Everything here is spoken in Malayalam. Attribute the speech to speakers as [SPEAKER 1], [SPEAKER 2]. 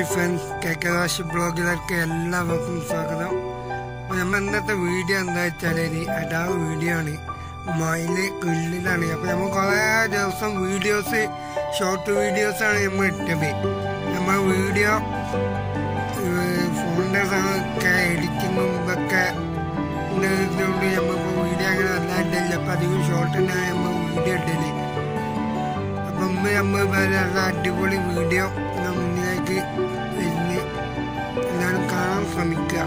[SPEAKER 1] hi friends K K dash ബ്ലോഗിലേക്ക് എല്ലാവർക്കും സ്വാഗതം അപ്പോൾ നമ്മൾ ഇന്നത്തെ വീഡിയോ എന്താ വെച്ചാൽ ഒരു അടാവ് വീഡിയോ ആണ് മയില് കുല്ലിലാണ് അപ്പോൾ നമ്മൾ കുറേ ദിവസം വീഡിയോസ് ഷോർട്ട് വീഡിയോസാണ് നമ്മൾ ഇട്ടത് നമ്മൾ വീഡിയോ ഫോണിൻ്റെ ഒക്കെ എഡിറ്റിങ്ങും ഇതൊക്കെ ഇതുകൊണ്ട് നമ്മളിപ്പോൾ വീഡിയോ അങ്ങനെ നല്ലതായിട്ടില്ല അപ്പോൾ അധികം ഷോർട്ട് തന്നെയാണ് നമ്മൾ വീഡിയോ ഇട്ടത് അപ്പം ഇന്ന് നമ്മൾ വളരെ അടിപൊളി വീഡിയോ നമ്മുടെ മുന്നിലേക്ക് വരുന്ന് എല്ലാവരും കാണാൻ ശ്രമിക്കുക